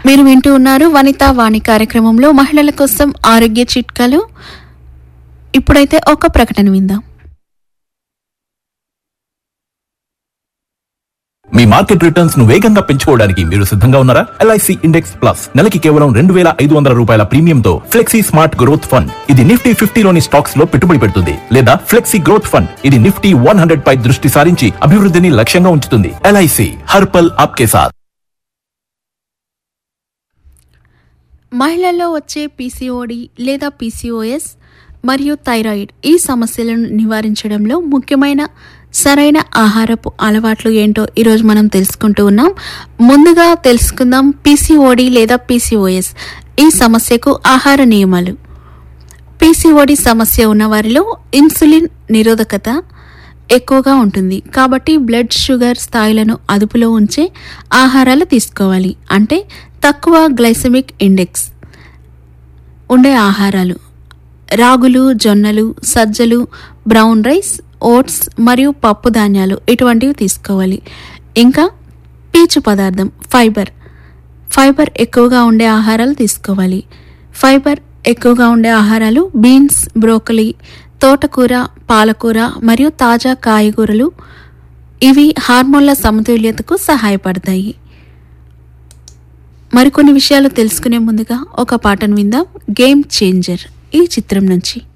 మీరు వింటూ ఉన్నారు వనితా వాణి కార్యక్రమంలో మహిళల కోసం ఆరోగ్య చిట్కాలు ఇప్పుడైతే ఒక ప్రకటన విందాం మీ మార్కెట్ రిటర్న్స్ ను వేగంగా పెంచుకోవడానికి మీరు సిద్ధంగా ఉన్నారా ఎల్ఐసి ఇండెక్స్ ప్లస్ నెలకి కేవలం రెండు వేల ఐదు వందల రూపాయల ప్రీమియంతో ఫ్లెక్సీ స్మార్ట్ గ్రోత్ ఫండ్ ఇది నిఫ్టీ ఫిఫ్టీలోని స్టాక్స్ లో పెట్టుబడి పెడుతుంది లేదా ఫ్లెక్సీ గ్రోత్ ఫండ్ ఇది నిఫ్టీ వన్ హండ్రెడ్ పై దృష్టి సారించి అభివృద్ధిని లక్ష్యంగా ఉంచుతుంది ఎల్ఐసి హర్పల్ ఆప్కే సాత్ మహిళల్లో వచ్చే పీసీఓడి లేదా పీసీఓఎస్ మరియు థైరాయిడ్ ఈ సమస్యలను నివారించడంలో ముఖ్యమైన సరైన ఆహారపు అలవాట్లు ఏంటో ఈరోజు మనం తెలుసుకుంటూ ఉన్నాం ముందుగా తెలుసుకుందాం పీసీఓడి లేదా పీసీఓఎస్ ఈ సమస్యకు ఆహార నియమాలు పీసీఓడి సమస్య ఉన్న వారిలో ఇన్సులిన్ నిరోధకత ఎక్కువగా ఉంటుంది కాబట్టి బ్లడ్ షుగర్ స్థాయిలను అదుపులో ఉంచే ఆహారాలు తీసుకోవాలి అంటే తక్కువ గ్లైసెమిక్ ఇండెక్స్ ఉండే ఆహారాలు రాగులు జొన్నలు సజ్జలు బ్రౌన్ రైస్ ఓట్స్ మరియు పప్పు ధాన్యాలు ఇటువంటివి తీసుకోవాలి ఇంకా పీచు పదార్థం ఫైబర్ ఫైబర్ ఎక్కువగా ఉండే ఆహారాలు తీసుకోవాలి ఫైబర్ ఎక్కువగా ఉండే ఆహారాలు బీన్స్ బ్రోకలీ తోటకూర పాలకూర మరియు తాజా కాయగూరలు ఇవి హార్మోన్ల సమతుల్యతకు సహాయపడతాయి మరికొన్ని విషయాలు తెలుసుకునే ముందుగా ఒక పాటను విందాం గేమ్ చేంజర్ ఈ చిత్రం నుంచి